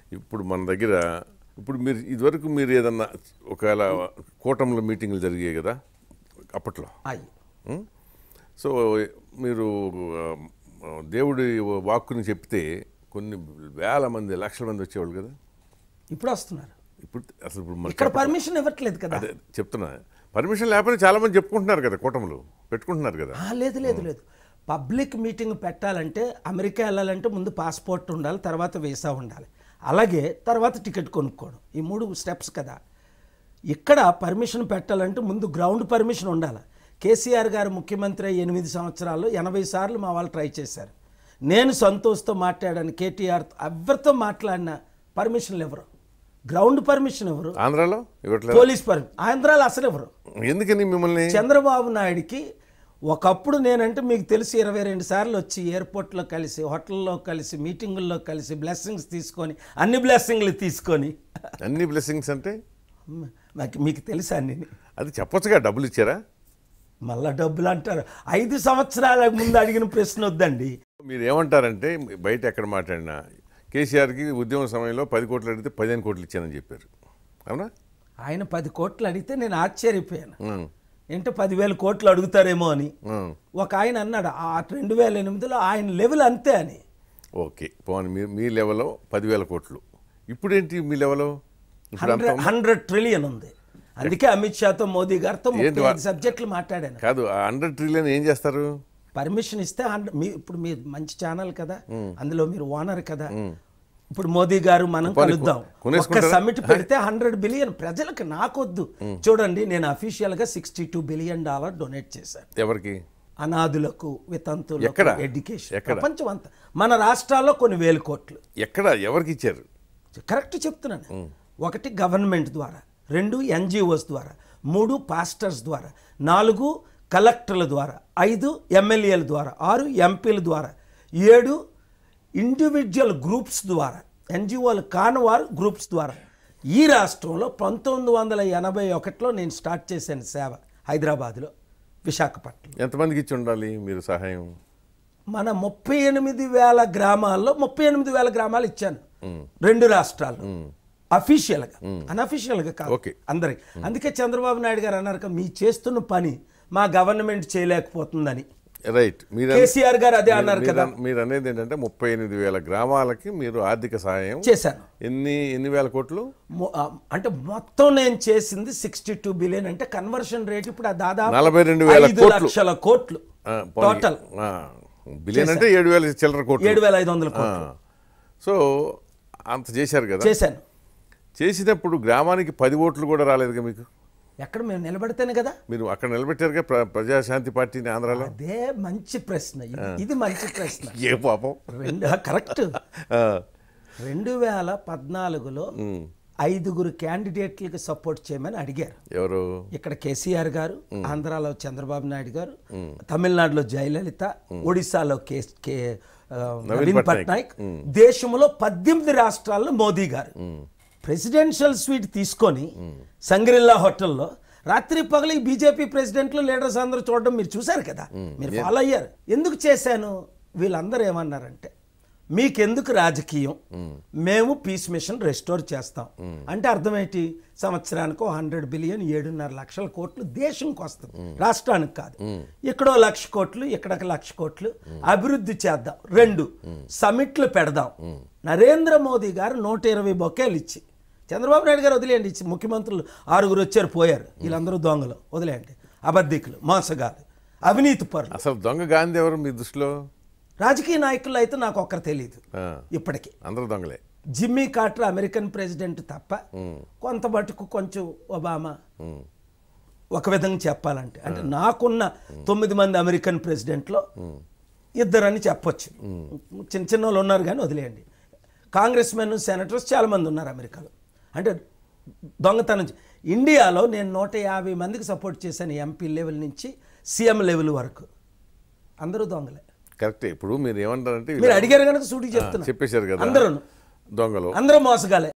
ఇప్పుడు మన దగ్గర ఇప్పుడు మీరు ఇదివరకు మీరు ఏదన్నా ఒకవేళ కూటమిలో మీటింగ్లు జరిగాయి కదా అప్పట్లో అయ్యి ఉం? సో మీరు ఆ, దేవుడి వాక్కుని చెప్తే కొన్ని వేల మంది లక్షల మంది వచ్చేవాళ్ళు కదా ఇప్పుడు వస్తున్నారు ఇప్పుడు అసలు ఇప్పుడు మన ఇక్కడ పర్మిషన్ ఇవ్వట్లేదు కదా అదే చెప్తున్నా పర్మిషన్ లేకపోతే చాలా మంది చెప్పుకుంటున్నారు కదా కూటములు పెట్టుకుంటున్నారు కదా ఆ, లేదు లేదు లేదు పబ్లిక్ మీటింగ్ పెట్టాలంటే అమెరికా వెళ్ళాలంటే ముందు పాస్పోర్ట్ ఉండాలి తర్వాత వీసా ఉండాలి అలాగే తర్వాత టికెట్ కొనుక్కోవడం ఈ మూడు స్టెప్స్ కదా ఇక్కడ పర్మిషన్ పెట్టాలంటే ముందు గ్రౌండ్ పర్మిషన్ ఉండాలి కేసీఆర్ గారు ముఖ్యమంత్రి అయ్యి ఎనిమిది సంవత్సరాల్లో ఎనభై సార్లు మా వాళ్ళు ట్రై చేశారు నేను సంతోష్తో మాట్లాడాను కేటీఆర్ ఎవరితో మాట్లాడినా పర్మిషన్లు ఎవరు గ్రౌండ్ పర్మిషన్ ఎవరు ఆంధ్రాలో ఇవ్వట్లేదు పోలీస్ పర్మిషన్ ఆంధ్రాలో అసలు ఎవరు ఎందుకని మిమ్మల్ని చంద్రబాబు నాయుడికి ఒకప్పుడు నేనంటే మీకు తెలిసి ఇరవై రెండు సార్లు వచ్చి ఎయిర్పోర్ట్లో కలిసి హోటల్లో కలిసి మీటింగుల్లో కలిసి బ్లెస్సింగ్స్ తీసుకొని అన్ని బ్లెస్సింగ్లు తీసుకొని అన్ని బ్లెస్సింగ్స్ అంటే నాకు మీకు తెలుసా అన్ని అది చెప్పొచ్చుగా డబ్బులు ఇచ్చారా మళ్ళా డబ్బులు అంటారు ఐదు సంవత్సరాల ముందు అడిగిన ప్రశ్న వద్దండి మీరు ఏమంటారంటే బయట ఎక్కడ మాట్లాడినా కేసీఆర్కి ఉద్యమ సమయంలో పది కోట్లు అడిగితే పదిహేను కోట్లు ఇచ్చానని చెప్పారు అవునా ఆయన పది కోట్లు అడిగితే నేను ఆశ్చర్యపోయాను ఉం. ఏంటో పదివేల కోట్లు అడుగుతారేమో అని ఉం. ఒక ఆయన అన్నాడు ఆ రెండు వేల ఎనిమిదిలో ఆయన లెవెల్ అంతే అని ఓకే పోనీ మీ మీ లెవెల్లో పదివేల కోట్లు ఇప్పుడేంటి మీ లెవెల్లో ఇప్పుడు అంత హండ్రెడ్ హండ్రెడ్ ట్రిలియన్ ఉంది అందుకే అమిత్ షాతో మోదీ గారితో ఏంటి ముప్పై వా- ఐదు సబ్జెక్టులు మాట్లాడాను కాదు ఆ హండ్రెడ్ ట్రిలియన్ ఏం చేస్తారు పర్మిషన్ ఇస్తే హండ్రెడ్ మీ ఇప్పుడు మీ మంచి ఛానల్ కదా అందులో మీరు ఓనర్ కదా ఇప్పుడు మోదీ గారు మనం పోనీ కలుద్దాం కొ- ఒక్క కొనేసుకుంటారా? సమిట్ పెడితే హండ్రెడ్ బిలియన్ ప్రజలకు నాకొద్దు చూడండి నేను అఫీషియల్ గా sixty two billion dollar donate చేశాను ఎవరికి అనాథులకు వితంతులకు ఎక్కడ? ఎడ్యుకేషన్ ఎక్కడ? ప్రపంచం అంతా మన రాష్ట్రాల్లో కొన్ని వేల కోట్లు ఎక్కడ ఎవరికి ఇచ్చారు కరెక్ట్ చెప్తున్నాను ఒకటి గవర్నమెంట్ ద్వారా రెండు ఎన్జిఓస్ ద్వారా మూడు పాస్టర్స్ ద్వారా నాలుగు కలెక్టర్ల ద్వారా ఐదు ఎమ్మెల్యేల ద్వారా ఆరు ఎంపీల ద్వారా ఏడు ఇండివిజువల్ గ్రూప్స్ ద్వారా ఎన్జిఓలు కానివారు గ్రూప్స్ ద్వారా ఈ రాష్ట్రంలో పంతొమ్మిది వందల ఎనభై ఒకటిలో నేను స్టార్ట్ చేశాను సేవ హైదరాబాద్లో విశాఖపట్నం ఎంతమందికి ఇచ్చి ఉండాలి మీరు సహాయం మన ముప్పై ఎనిమిది వేల గ్రామాల్లో ముప్పై ఎనిమిది వేల గ్రామాలు ఇచ్చాను రెండు రాష్ట్రాల్లో అఫీషియల్గా అన్అఫీషియల్గా కాదు Okay. అందరికి అందుకే చంద్రబాబు నాయుడు గారు అన్నారు కదా, మీ చేస్తున్న పని మా గవర్నమెంట్ చేయలేకపోతుందని రైట్ మీరు కేసీఆర్ గారు అదే అన్నారు మీరు కదా అన్- మీరు అనేది ఏంటంటే ముప్పై ఎనిమిది వేల గ్రామాలకి మీరు ఆర్థిక సహాయం చేశాను ఎన్ని ఎన్ని వేల కోట్లు మొ- ఆ, అంటే మొత్తం నేను చేసింది సిక్స్టీ టూ బిలియన్ అంటే కన్వర్షన్ రేట్ ఇప్పుడు ఆ దాదాపు నలభై రెండు వేల ఐదు కోట్లు. లక్షల కోట్లు ఆ, పోనీ. టోటల్ ఆ, బిలియన్ అంటే ఏడు వేల చిల్లర కోట్లు ఏడు వేల ఐదు వందల ఆ, కోట్లు సో అంత చేశారు కదా చేశాను చేసినప్పుడు గ్రామానికి పది ఓట్లు కూడా రాలేదుగా మీకు ఎక్కడ మేము నిలబడితేనే కదా మీరు అక్కడ నిలబెట్టారుగా ప్ర- ప్రజాశాంతి పార్టీని ఆంధ్రాలో అదే మంచి ప్రశ్న ఇది. ఇది మంచి ప్రశ్న ఏ పాపం రెండు కరెక్ట్ ఆ, రెండు వేల పద్నాలుగులో ఐదుగురు క్యాండిడేట్లకు సపోర్ట్ చేయమని అడిగారు ఎవరు ఇక్కడ కేసీఆర్ గారు ఆంధ్రాలో చంద్రబాబు నాయుడు గారు తమిళనాడులో జయలలిత ఒడిశాలో కే కే ఆ, నవీన్ పట్నాయక్ దేశంలో పద్దెనిమిది రాష్ట్రాల్లో మోదీ గారు ప్రెసిడెన్షియల్ స్వీట్ తీసుకొని సంగ్రిల్లా హోటల్లో రాత్రి పగలు ఈ బీజేపీ ప్రెసిడెంట్లు లీడర్స్ అందరూ చూడడం మీరు చూశారు కదా మీరు ఫాలో అయ్యారు ఎందుకు చేశాను వీళ్ళందరూ ఏమన్నారంటే మీకెందుకు రాజకీయం మేము పీస్ మిషన్ రెస్టోర్ చేస్తాం అంటే అర్థం ఏంటి సంవత్సరానికి హండ్రెడ్ బిలియన్ ఏడున్నర లక్షల కోట్లు దేశంకి వస్తుంది రాష్ట్రానికి కాదు ఇక్కడో లక్ష కోట్లు ఇక్కడ ఒక లక్ష కోట్లు అభివృద్ధి చేద్దాం రెండు సమిట్లు పెడదాం నరేంద్ర మోదీ గారు నూట ఇరవై బొకేలు ఇచ్చి చంద్రబాబు నాయుడు గారు వదిలేయండి ఇచ్చి ముఖ్యమంత్రులు ఆరుగురు వచ్చారు పోయారు వీళ్ళందరూ దొంగలు వదిలేయండి అబద్ధికులు మోసగాలు అవినీతి పరులు అసలు దొంగ గాంధీ ఎవరు మీ దృష్టిలో రాజకీయ నాయకులు అయితే నాకు ఒక్కరు తెలియదు ఆ, ఇప్పటికీ అందరూ దొంగలే జిమ్మీ కార్టర్ అమెరికన్ ప్రెసిడెంట్ తప్ప కొంత మటుకు కొంచెం ఒబామా ఒక విధంగా చెప్పాలంటే అంటే నాకున్న తొమ్మిది మంది అమెరికన్ ప్రెసిడెంట్లో ఇద్దరని చెప్పొచ్చు చిన్న చిన్న వాళ్ళు ఉన్నారు కానీ వదిలేయండి కాంగ్రెస్ మెన్ సెనేటర్స్ చాలామంది ఉన్నారు అమెరికాలో అంటే దొంగతనం చే- ఇండియాలో నేను నూట యాభై మందికి సపోర్ట్ చేశాను ఎంపీ లెవెల్ నుంచి సీఎం లెవెల్ వరకు అందరూ దొంగలే కరెక్టే ఇప్పుడు మీరు ఏమంటారంటే మీరు అడిగారు కనుక సూటికి చెప్తున్నా చెప్పేశారు కదా అందరూ దొంగలు అందరూ మోసగాలే